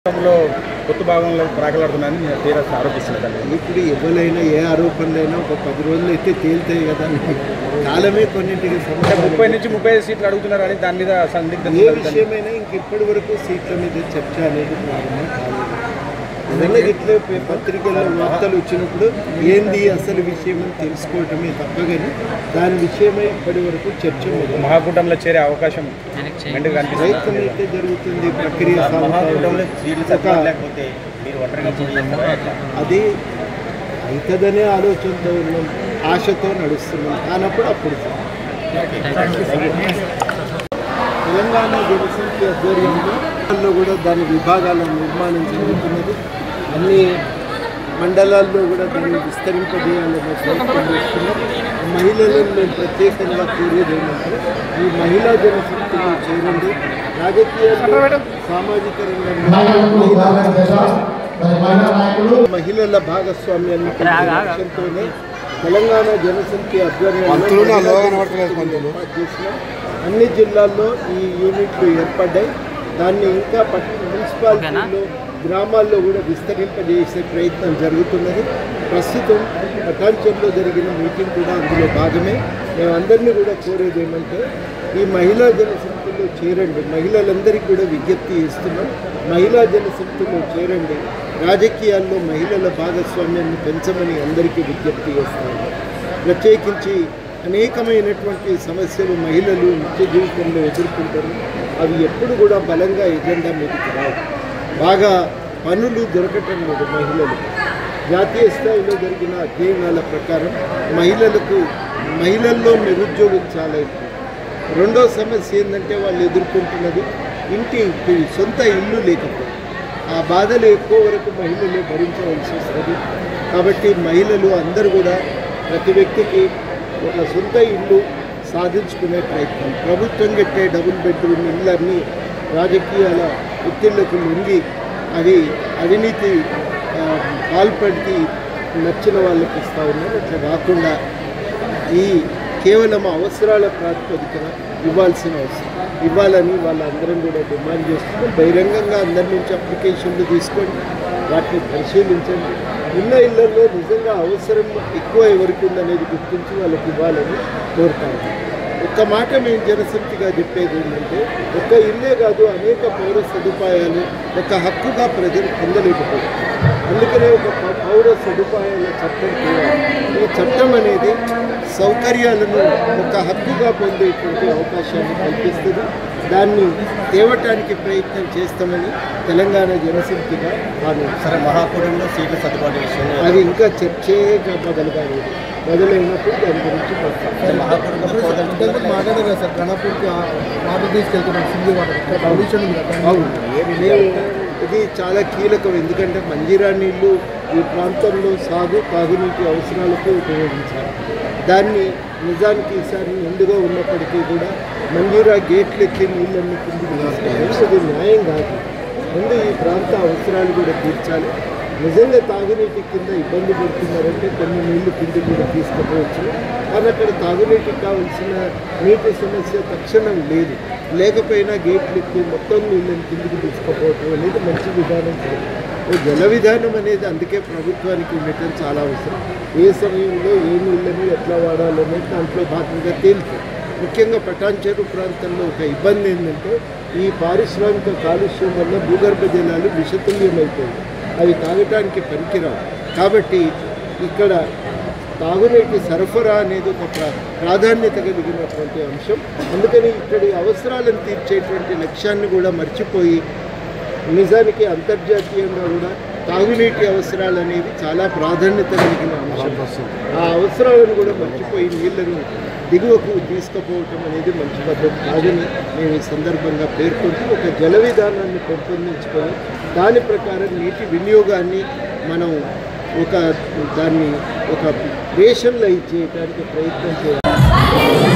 లో కొత్త భాగంలో ప్రాకలాడుతున్నాయని టీఆర్ఎస్ ఆరోపిస్తున్నారు ఇప్పుడు ఎవరైనా ఏ ఆరోపణలైనా ఒక పది రోజులు అయితే తేలుతాయి కదా కాలమే కొన్నింటికి అంటే సమాధానం. ముప్పై నుంచి ముప్పై ఐదు సీట్లు అడుగుతున్నారని దాని మీద సందిగ్ధత ఏ ఉందని విషయమైనా ఇంక ఇప్పటి వరకు సీట్ల మీద చర్చ అనేది ప్రారంభం కాలేదు ఏదైనా ఇట్లా పే- పత్రికల్లో వార్తలు వచ్చినప్పుడు ఏంది అసలు విషయం అని తెలుసుకోవటమే తప్ప కానీ దాని విషయమై ఇప్పటి వరకు చర్చ మొదలు మహాకూటంలో చేరే అవకాశం మెండుగా ప్రయత్నం కనిపిస్తుంది అయితే జరుగుతుంది ప్రక్రియ సాగుతా ఉంది. ఒక అది అవుతుందనే ఆలోచనతో ఉన్నాం ఆశతో నడుస్తున్నాం కానప్పుడు అప్పుడు తెలంగాణ జనసంఖ్య ఆధ్వర్యంలో లో కూడా దాని విభాగాల నిర్మాణం జరుగుతున్నది అన్ని మండలాల్లో కూడా దాన్ని విస్తరింపజేయాలనే ప్రయత్నం చేస్తున్నాం మహిళలను మేము ప్రత్యేకంగా కోరేది ఏమంటే ఈ మహిళా జనశక్తిని చేరండి రాజకీయాల్లో సామాజిక రంగంలో మహిళల భాగస్వామ్యాన్ని పెంచే లక్ష్యంతోనే తెలంగాణ జనసంఖ్య ఆధ్వర్యంలో ఏర్పాటు చేసిన అన్ని జిల్లాల్లో ఈ యూనిట్లు ఏర్పడ్డాయి దాన్ని ఇంకా పట్- మున్సిపాలిటీల్లో గ్రామాల్లో కూడా విస్తరింపజేసే ప్రయత్నం జరుగుతున్నది ప్రస్తుతం పటాన్చెరులో జరిగిన మీటింగ్ కూడా అందులో భాగమే మేమందరినీ కూడా కోరేది ఏమంటే ఈ మహిళా జనశక్తిలో చేరండి మహిళలందరికీ కూడా విజ్ఞప్తి చేస్తున్నాం మహిళా జనశక్తిలో చేరండి రాజకీయాల్లో మహిళల భాగస్వామ్యాన్ని పెంచమని అందరికీ విజ్ఞప్తి చేస్తాము ప్రత్యేకించి అనేకమైనటువంటి సమస్యలు మహిళలు నిత్య జీవితంలో ఎదుర్కొంటారు అవి ఎప్పుడు కూడా బలంగా ఎజెండా మీదకి రావు బాగా పనులు దొరకటం లేదు మహిళలు జాతీయ స్థాయిలో జరిగిన అధ్యయనాల ప్రకారం మహిళలకు మహిళల్లో నిరుద్యోగం చాలా ఎక్కువ రెండో సమస్య ఏంటంటే వాళ్ళు ఎదుర్కొంటున్నది ఇంటి సొంత ఇల్లు లేకపోవడం ఆ బాధలు ఎక్కువ వరకు మహిళలు భరించవలసి వస్తుంది కాబట్టి మహిళలు అందరూ కూడా ప్రతి వ్యక్తికి ఒక సొంత ఇల్లు సాధించుకునే ప్రయత్నం ప్రభుత్వం కట్టే డబుల్ బెడ్రూమ్ ఇళ్ళన్నీ రాజకీయాల ఒత్తిళ్లకు లొంగి అవి అవినీతి ఆ, పాల్పడికి నచ్చిన వాళ్ళకి ఇస్తూ ఉన్నారు అట్లా కాకుండా ఈ కేవలం అవసరాల ప్రాతిపదికన ఇవ్వాల్సిన అవసరం ఇవ్వాలని వాళ్ళందరం కూడా డిమాండ్ చేస్తున్నాం బహిరంగంగా అందరి నుంచి అప్లికేషన్లు తీసుకోండి వాటిని పరిశీలించండి ఉన్న ఇళ్లలో నిజంగా అవసరం ఎక్కువ ఎవరికి ఉందనేది గుర్తించి వాళ్ళకి ఇవ్వాలని కోరుతాను ఒక్క మాట మేము జనశక్తిగా చెప్పేది ఏంటంటే ఒక్క ఇల్లే కాదు అనేక పౌర సదుపాయాలు ఒక హక్కుగా ప్రజలు పొందలేకపోతారు అందుకనే ఒక ప- పౌర సదుపాయాల చట్టం కూడా ఈ చట్టం అనేది సౌకర్యాలను ఒక హక్కుగా పొందేటువంటి అవకాశాన్ని కల్పిస్తుంది దాన్ని తేవటానికి ప్రయత్నం చేస్తామని తెలంగాణ జనశక్తిగా హామీ సరే మహాకూటంలో సీట్ల సర్దుబాటు విషయంలో అది ఇంకా చర్చే మొదలుగానే మొదలైనప్పుడు దాని గురించి మాట్లాడతాం. మహాకూటంలో కోదండ మాట్లాడారు సార్ గణపూర్కి వాటర్ తీసుకెళ్తున్నాం సింగిల్ వాటర్ పొల్యూషన్ ఉంది కదా అవును మేము ఇది చాలా కీలకం ఎందుకంటే మంజీరా నీళ్లు ఈ ప్రాంతంలో సాగు తాగునీటి అవసరాలకు ఉపయోగించాలి దాన్ని నిజానికి ఈసారి నిండుగా ఉన్నప్పటికీ కూడా మంజీరా గేట్లు ఎక్కి నీళ్ళన్ని కిందికి తీసుకెళ్ళాలి అది న్యాయం కాదు ముందు ఈ ప్రాంత అవసరాలు కూడా తీర్చాలి నిజంగా తాగునీటి కింద ఇబ్బంది పడుతున్నారంటే కొన్ని నీళ్లు కిందికి కూడా తీసుకుపోవచ్చు కానీ అక్కడ తాగునీటికి కావాల్సిన నీటి సమస్య తక్షణం లేదు లేకపోయినా గేట్లు ఎక్కి మొత్తం నీళ్ళని కిందికి తీసుకుపోవటం అనేది మంచి విధానం కాదు ఓ జల విధానం అనేది అందుకే ప్రభుత్వానికి ఉండటం చాలా అవసరం ఏ సమయంలో ఏ నీళ్ళని ఎట్లా వాడాలనేది దాంట్లో భాగంగా తేలుతుంది ముఖ్యంగా పటాన్చెరు ప్రాంతంలో ఒక ఇబ్బంది ఏంటంటే ఈ పారిశ్రామిక కాలుష్యం వల్ల భూగర్భ జలాలు విషతుల్యమైపోయాయి అవి తాగటానికి పనికిరావు కాబట్టి ఇక్కడ తాగునీటి సరఫరా అనేది ఒక ప్రా- ప్రాధాన్యత కలిగినటువంటి అంశం అందుకని ఇక్కడి అవసరాలను తీర్చేటువంటి లక్ష్యాన్ని కూడా మర్చిపోయి నిజానికి అంతర్జాతీయంగా కూడా తాగునీటి అవసరాలు అనేవి చాలా ప్రాధాన్యత కలిగిన అంశం ఆ అవసరాలను కూడా మర్చిపోయి నీళ్లను దిగువకు తీసుకుపోవటం అనేది మంచి పద్ధతి కాదని మేము ఈ సందర్భంగా పేర్కొంటూ ఒక జల విధానాన్ని పెంపొందించుకొని దాని ప్రకారం నీటి వినియోగాన్ని మనం ఒక దాన్ని ఒక రేషన్లో ఇచ్చేయడానికి ప్రయత్నం చేయాలి